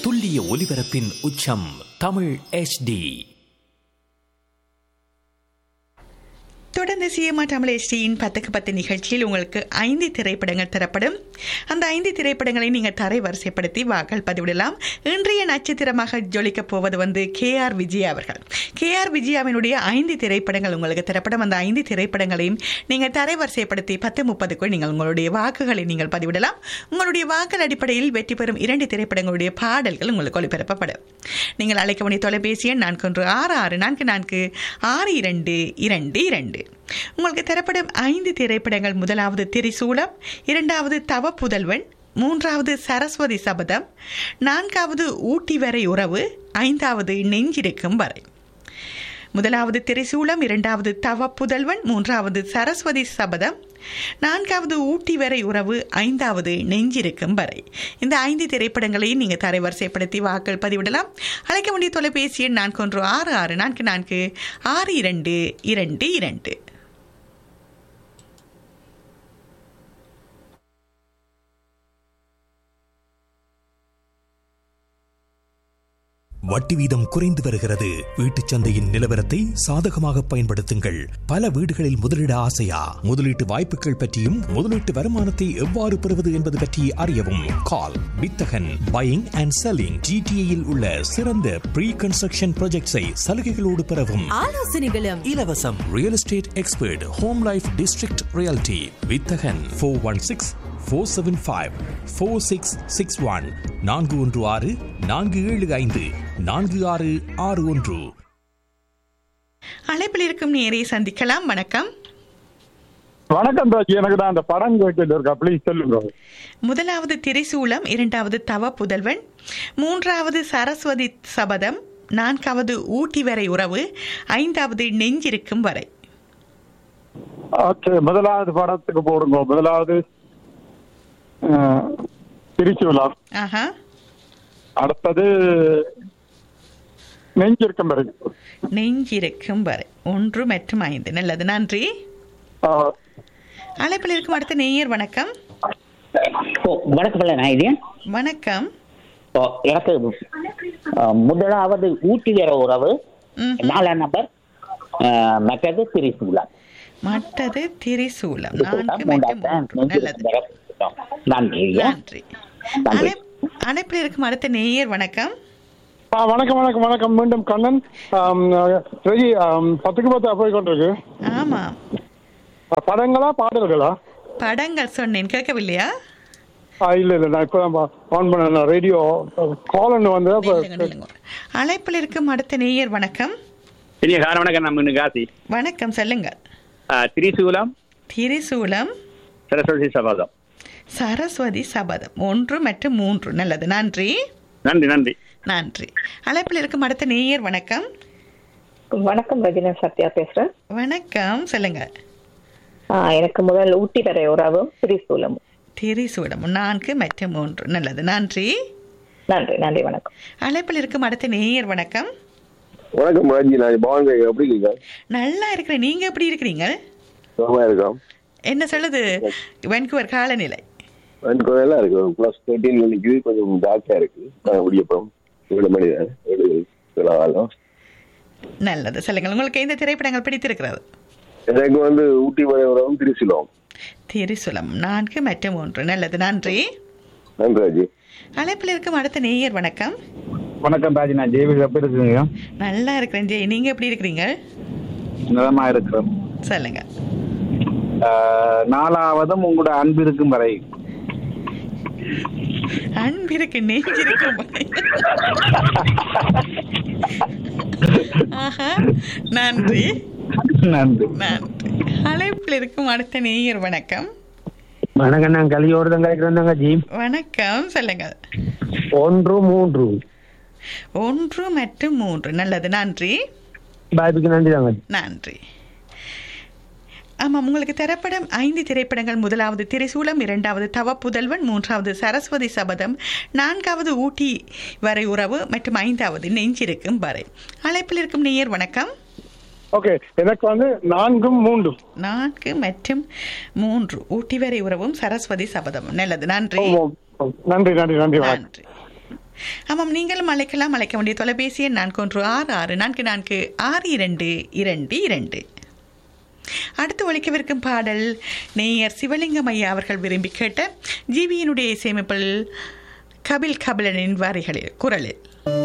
துல்லிய ஒலிபரப்பின் உச்சம் தமிழ் HD தொடர்ந்து சிஎம்ஆ தமிழ் எஸ்டியின் பத்துக்கு பத்து நிகழ்ச்சியில் உங்களுக்கு ஐந்து திரைப்படங்கள் தரப்படும் அந்த ஐந்து திரைப்படங்களை நீங்கள் தரை வரிசைப்படுத்தி வாக்கள் பதிவிடலாம் இன்றைய நட்சத்திரமாக ஜொலிக்கப் போவது வந்து கே ஆர் விஜயா அவர்கள் கே ஆர் விஜயாவினுடைய ஐந்து திரைப்படங்கள் உங்களுக்கு தரப்படும் அந்த ஐந்து திரைப்படங்களையும் நீங்கள் தரை வரிசைப்படுத்தி பத்து முப்பதுக்குள் நீங்கள் உங்களுடைய வாக்குகளை நீங்கள் பதிவிடலாம் உங்களுடைய வாக்கள் அடிப்படையில் வெற்றி பெறும் இரண்டு திரைப்படங்களுடைய பாடல்கள் உங்களுக்கு ஒளிபரப்பப்படும் நீங்கள் அழைக்க வேண்டிய தொலைபேசி எண் நான்கு ஒன்று ஆறு ஆறு நான்கு நான்கு ஆறு இரண்டு இரண்டு இரண்டு உங்களுக்கு தரப்படும் ஐந்து திரைப்படங்கள் முதலாவது திரிசூலம் இரண்டாவது தவ புதல்வன் மூன்றாவது சரஸ்வதி சபதம் நான்காவது ஊட்டி வரை உறவு ஐந்தாவது நெஞ்சிருக்கும் வரை முதலாவது திரிசூலம் இரண்டாவது தவ புதல்வன் மூன்றாவது சரஸ்வதி சபதம் நான்காவது ஊட்டி வரை உறவு ஐந்தாவது நெஞ்சிருக்கும் வரை இந்த ஐந்து திரைப்படங்களையும் நீங்கள் தரைவரிசைப்படுத்தி வாக்கள் பதிவிடலாம் அழைக்க வேண்டிய தொலைபேசி எண் நான்கு ஒன்று ஆறு ஆறு நான்கு நான்கு ஆறு இரண்டு இரண்டு இரண்டு வட்டி வீதம் குறைந்து வருகிறது வீட்டுச் சந்தையின் நிலவரத்தை சாதகமாக பயன்படுத்துங்கள் பல வீடுகளில் முதலீட ஆசையா முதலீட்டு வாய்ப்புகள் பற்றியும் முதலீட்டு வருமானத்தை எவ்வாறு பெறுவது என்பது பற்றி அறியவும் கால் வித்தகன் பையிங் அண்ட் செல்லிங் ஜிடிஏயில் உள்ள சிறந்த ப்ரீ கன்ஸ்ட்ரக்ஷன் ப்ராஜெக்ட்ஸை சலுகைகளோடு பெறவும் ஆலோசனைகளும் இலவசம் real estate expert home life district reality வித்தகன் four one six four seven five four six six one நான்கு ஒன்று ஆறு நான்கு ஏழு ஐந்து நான்கு ஆறு ஆறு ஒன்று அழைப்பில் இருக்கும் நேரை சந்திக்கலாம் வணக்கம் வணக்கம் ராஜி எனக்கு தான் அந்த படம் கேட்டுட்டு இருக்கா ப்ளீஸ் சொல்லுங்க முதலாவது திரிசூலம் இரண்டாவது தவ புதல்வன் மூன்றாவது சரஸ்வதி சபதம் நான்காவது ஊட்டி வரை உறவு ஐந்தாவது நெஞ்சிருக்கும் வரை ஓகே முதலாவது படத்துக்கு போடுங்க முதலாவது அஹ், திருச்சூலா ஆஹா அடுத்தது நெஞ்சிருக்கம் வரை நெஞ்சிருக்கும் வரை ஒன்று மற்றும் ஐந்து நல்லது நன்றி அஹ், அழைப்பில் இருக்கும் அடுத்த நேயர் வணக்கம் ஓ வணக்கம் பிள்ளை நான் இது வணக்கம் ஓ, எனக்கு ஆ, முதலாவது ஊட்டி வேற உறவு ம். நாலாம் நம்பர் ஆ, மற்றது திரிசூலா மற்றது திரிசூலம் திரிசூலம், நான்கு மற்றும் மூன்றாவது மூன்று நல்லது நெஞ்சிருக்கும் வரை. நன்றி ஐயா. நன்றி நன்றி. அழைப்- அழைப்பில் இருக்கும் அடுத்த நேயர் வணக்கம் ஆ, வணக்கம் வணக்கம் வணக்கம் மீண்டும் கண்ணன் ஆம், ரஜி ஆம், பத்துக்கு பத்து போய் கொண்டிருக்கு ஆமாம் படங்களா பாடல்களா படங்கள் சொன்னேன் கேட்கவில்லையா ஆ, இல்ல இல்ல நான் இப்போ ஆன் பண்ண ரேடியோ கால் ஒன்று வந்து அப்ப நில்லுங்க, நில்லுங்க. அழைப்பில் இருக்கும் அடுத்த நேயர் வணக்கம் இனிய கார வணக்கம் நம்ம காசி வணக்கம் சொல்லுங்க திரிசூலம் திரிசூலம் சரஸ்வதி சபாதம் சரஸ்வதி சபதம் ஒன்று மற்றும் மூன்று நல்லது நன்றி நன்றி நன்றி நன்றி அழைப்பில் இருக்கும் அடுத்த நேயர் வணக்கம் வணக்கம் ரஜினா சத்யா பேசுறேன் வணக்கம் சொல்லுங்க ஆ, எனக்கு முதல் ஊட்டி வரை உறவும் திரிசூலம் திரிசூலம் நான்கு மற்றும் மூன்று நல்லது நன்றி நன்றி நன்றி வணக்கம் அழைப்பில் இருக்கும் அடுத்த நேயர் வணக்கம் வணக்கம் ராஜி நான் பவன் கேட்க எப்படி இருக்கீங்க நல்லா இருக்கிறேன் நீங்க எப்படி இருக்கிறீங்க சுகமா இருக்கோம் என்ன சொல்லுது வென்குவர் காலநிலை எனக்கு நல்லா இருக்கு ப்ளஸ் தேர்ட்டீன் மணிக்கு கொஞ்சம் டார்க்கா இருக்கு முடியப்பம் ஏழு மணி தான் ஏழு காலம் நல்லது சொல்லுங்கள் உங்களுக்கு எந்த திரைப்படங்கள் பிடித்திருக்கிறது எனக்கு வந்து ஊட்டி வரைவரம் திருச்சிலம் திரிசூலம் நான்கு மற்றும் மூன்று நல்லது நன்றி நன்றி ராஜி அழைப்பில் இருக்கும் அடுத்த நேயர் வணக்கம் வணக்கம் ராஜி நான் ஜெய்வி எப்படி இருக்கீங்க நல்லா இருக்கிறேன் ஜெய் நீங்க எப்படி இருக்கிறீங்க நலமா இருக்கிறோம் சொல்லுங்க நாலாவதும் உங்களோட அன்பு இருக்கும் வரை அன்பிற்கு நெஞ்சிருக்கும் ஆஹா நன்றி நன்றி நன்றி அழைப்பில் இருக்கும் அடுத்த நேயர் வணக்கம் வணக்கம் நான் கலியோடு தான் கிடைக்கிறேன் ஜி வணக்கம் சொல்லுங்க ஒன்று மூன்று ஒன்று மற்றும் மூன்று நல்லது நன்றி பாய்ப்புக்கு நன்றி தாங்க நன்றி ஆமாம் உங்களுக்கு தரப்படும் ஐந்து திரைப்படங்கள் முதலாவது திரிசூலம் இரண்டாவது தவ புதல்வன் மூன்றாவது சரஸ்வதி சபதம் நான்காவது ஊட்டி வரை உறவு மற்றும் ஐந்தாவது நெஞ்சிருக்கும் வரை அழைப்பில் இருக்கும் நேயர் வணக்கம் ஓகே எனக்கு வந்து நான்கும் மூன்றும் நான்கு மற்றும் மூன்று ஊட்டி வரை உறவும் சரஸ்வதி சபதம் நல்லது நன்றி நன்றி நன்றி நன்றி வணக்கம் நன்றி ஆமாம் நீங்களும் அழைக்கலாம் அழைக்க வேண்டிய தொலைபேசி எண் நான்கு ஒன்று ஆறு ஆறு நான்கு நான்கு ஆறு இரண்டு இரண்டு இரண்டு அடுத்து ஒழிக்கவிருக்கும் பாடல் நேயர் சிவலிங்கம் ஐயா அவர்கள் விரும்பி கேட்ட ஜிவியினுடைய இசையமைப்பில் கபில் கபிலனின் வாரிகளில் குரலில்